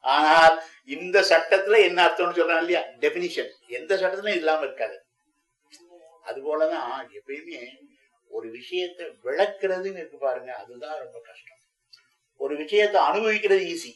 ஆனால் இந்த சட்டத்துல என்ன அர்த்தம்னு சொல்றான் இல்லையா டெபினிஷன் எந்த சட்டத்திலும் இல்லாம இருக்காது அது போலதான் எப்பயுமே ஒரு விஷயத்தை விளக்குறதுன்னு இருக்கு பாருங்க அதுதான் ரொம்ப கஷ்டம் ஒரு விஷயத்தை அனுபவிக்கிறது ஈஸி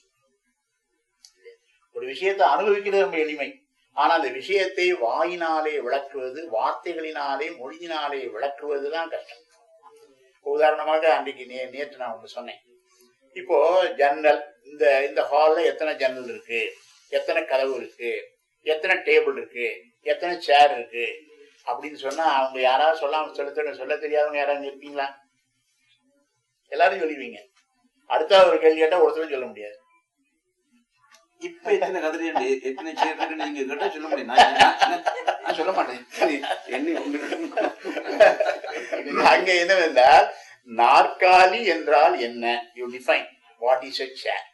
ஒரு விஷயத்தை அனுபவிக்கிறது ரொம்ப எளிமை ஆனா அந்த விஷயத்தை வாயினாலே விளக்குவது வார்த்தைகளினாலே மொழியினாலே விளக்குவது தான் கஷ்டம் உதாரணமாக அன்றைக்கு நே நேற்று நான் ஒன்று சொன்னேன் இப்போ ஜன்னல் இந்த இந்த ஹால்ல எத்தனை ஜன்னல் இருக்கு எத்தனை கதவு இருக்கு எத்தனை டேபிள் இருக்கு எத்தனை சேர் இருக்கு அப்படின்னு சொன்னா அவங்க யாராவது சொல்லாம சொல்ல தெரி- சொல்ல தெரியாதவங்க யாராவது இருப்பீங்களா எல்லாரும் சொல்லுவீங்க அடுத்த ஒரு கேள்வி கேட்டா ஒருத்தரும் சொல்ல முடியாது இப்ப எத்தனை கதிரை எத்தனை சேர் இருக்கு நீங்க கேட்டா சொல்ல முடியும் நான் நான்- நான்- நான் சொல்ல மாட்டேன் என்ன உங்களுக்கு அங்க என்னவென்றால் நாற்காலி என்றால் என்ன you define what is a chair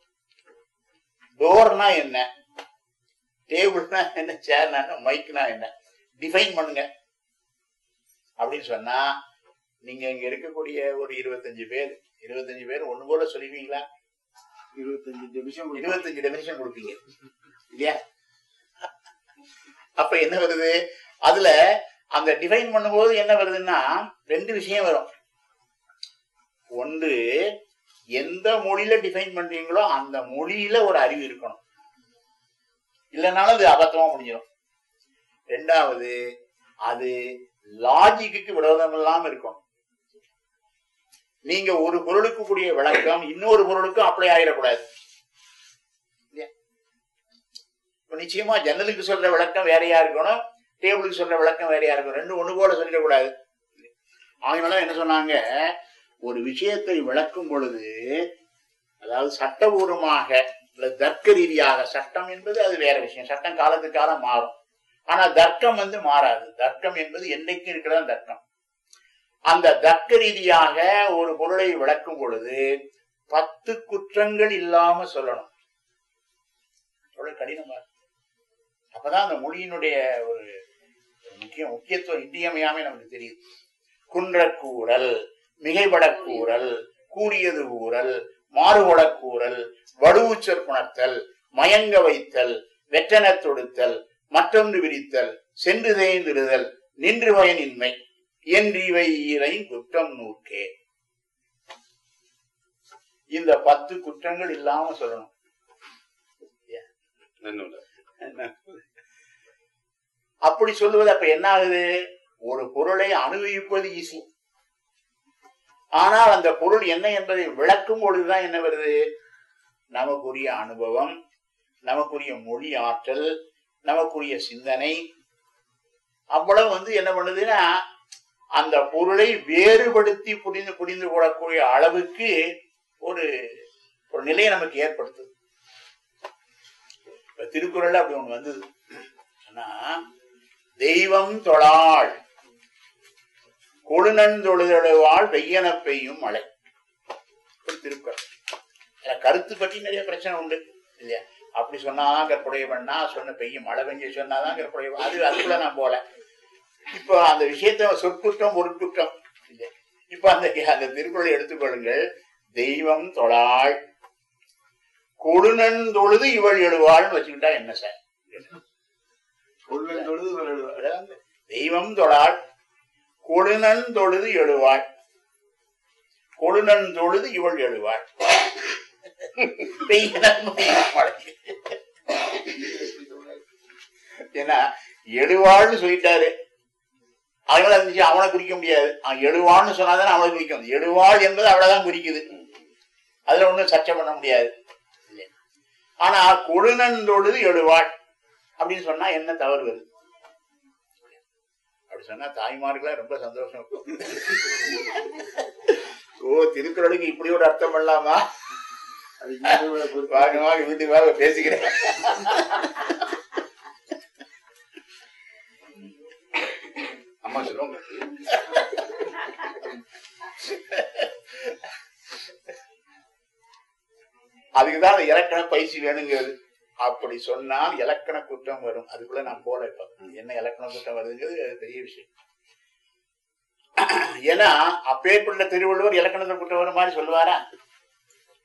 டோர்னா என்ன டேபிள்னா என்ன சேர்னா என்ன மைக்னா என்ன டிஃபைன் பண்ணுங்க அப்படின்னு சொன்னா நீங்க இங்க இருக்கக்கூடிய ஒரு இருபத்தஞ்சு பேர் இருபத்தஞ்சு பேர் ஒண்ணு போல சொல்லுவீங்களா இருபத்தஞ்சு நிமிஷம் இருபத்தஞ்சு டெபினிஷன் கொடுப்பீங்க இல்லையா அப்ப என்ன வருது அதுல அந்த டிஃபைன் பண்ணும்போது என்ன வருதுன்னா ரெண்டு விஷயம் வரும் ஒன்று எந்த மொழியில டிஃபைன் பண்றீங்களோ அந்த மொழியில ஒரு அறிவு இருக்கணும் இல்லைனாலும் அது அபத்தமா முடிஞ்சிடும் ரெண்டாவது அது லாஜிக்கு விரோதம் இல்லாம இருக்கும் நீங்க ஒரு பொருளுக்கு கூடிய விளக்கம் இன்னொரு பொருளுக்கும் அப்ளை ஆயிடக்கூடாது இல்லையா? இப்ப நிச்சயமா ஜன்னலுக்கு சொல்ற விளக்கம் வேறையா இருக்கணும் டேபிளுக்கு சொல்ற விளக்கம் வேறையா இருக்கணும் ரெண்டும் ஒண்ணு போல சொல்லிடக்கூடாது அதனால என்ன சொன்னாங்க ஒரு விஷயத்தை விளக்கும் பொழுது அதாவது சட்டபூர்வமாக இல்ல தர்க்க ரீதியாக சட்டம் என்பது அது வேற விஷயம் சட்டம் காலத்துக்கு காலம் மாறும் ஆனா தர்க்கம் வந்து மாறாது தர்க்கம் என்பது என்னைக்கும் இருக்கிறதா தர்க்கம் அந்த தர்க்க ரீதியாக ஒரு பொருளை விளக்கும் பொழுது பத்து குற்றங்கள் இல்லாம சொல்லணும் எவ்வளவு கடினமா இருக்கு. அப்பதான் அந்த மொழியினுடைய ஒரு முக்கிய முக்கியத்துவம் இன்றியமையாம நமக்கு தெரியுது குன்றக்கூறல் மிகைபடக்கூறல் கூறியது ஊறல் மாறுபடக் கூறல் வடுவுச்சொற் புணர்த்தல் மயங்க வைத்தல் வெற்றனத் தொடுத்தல் மற்றொன்று விரித்தல் சென்று தேய்ந்திடுதல் நின்று பயனின்மை என்றிவை ஈரை குற்றம் நூற்கே இந்த பத்து குற்றங்கள் இல்லாம சொல்லணும் அப்படி சொல்லுவது அப்ப என்ன ஆகுது ஒரு பொருளை அனுபவிப்பது ஈஸி ஆனால் அந்த பொருள் என்ன என்பதை விளக்கும் பொழுதுதான் என்ன வருது நமக்குரிய அனுபவம் நமக்குரிய மொழி ஆற்றல் நமக்குரிய சிந்தனை அவ்வளவு வந்து என்ன பண்ணுதுன்னா அந்த பொருளை வேறுபடுத்தி புரிந்து புரிந்து கொள்ளக்கூடிய அளவுக்கு ஒரு ஒரு நிலையை நமக்கு ஏற்படுத்துது இப்ப திருக்குறள்ல அப்படி ஒண்ணு வந்தது ஆனா தெய்வம் தொழாள் கொழுநந்தொழுதழுவாள் வெய்யன பெய்யும் மழை ஒரு திருக்குறள் இதுல கருத்து பற்றி நிறைய பிரச்சனை உண்டு இல்லையா அப்படி சொன்னா கற்புடைய பண்ணா சொன்ன பெய்யும் மழை பெஞ்சு சொன்னாதான் கற்புடைய அது அதுக்குள்ள நான் போல இப்போ அந்த விஷயத்தை சொற்குற்றம் பொருட்குற்றம் இல்லையா இப்ப அந்த அந்த திருக்குறளை எடுத்துக்கொள்ளுங்கள் தெய்வம் தொழாள் கொழுநந்தொழுது இவள் எழுவாள்னு வச்சுக்கிட்டா என்ன சார் கொள்வன் தொழுது வருவார். அதாவது தெய்வம் தொழாள் கொழுநன் தொழுது எழுவாள் கொழுநன் தொழுது இவள் எழுவாள் பெய்யனன் மழை. ஏன்னா எழுவாள்னு சொல்லிட்டாரு அதனால இருந்துச்சு அவனை குறிக்க முடியாது அவன் எழுவான்னு சொன்னாதானே அவனை குறிக்கும் எழுவாள் என்பது அவ்வளவுதான் குறிக்குது அதுல ஒண்ணும் சர்ச்சை பண்ண முடியாது இல்லையா? ஆனா கொழுநன் தொழுது எழுவாள் அப்படின்னு சொன்னா என்ன தவறு வருது அப்படி சொன்னா தாய்மார்களா ரொம்ப சந்தோஷம் இருக்கும். ஓ திருக்குறளுக்கு இப்படி ஒரு அர்த்தம் பண்ணலாமா அது இங்கே உள்ள பொறுப்பு. வாங்க வாங்க வீட்டுக்கு வாங்க பேசிக்கிறேன் அம்மா சொல்லுவாங்க அதுக்குதான் அந்த இலக்கண பயிற்சி வேணுங்கிறது அப்படி சொன்னால் இலக்கண குற்றம் வரும் அதுக்குள்ள நான் போல இப்ப என்ன இலக்கண குற்றம் வருதுங்கிறது அது பெரிய விஷயம் ஏன்னா அப்பேற்பட்ட திருவள்ளுவர் இலக்கணத்தை குற்றம் வரும் மாதிரி சொல்லுவாரா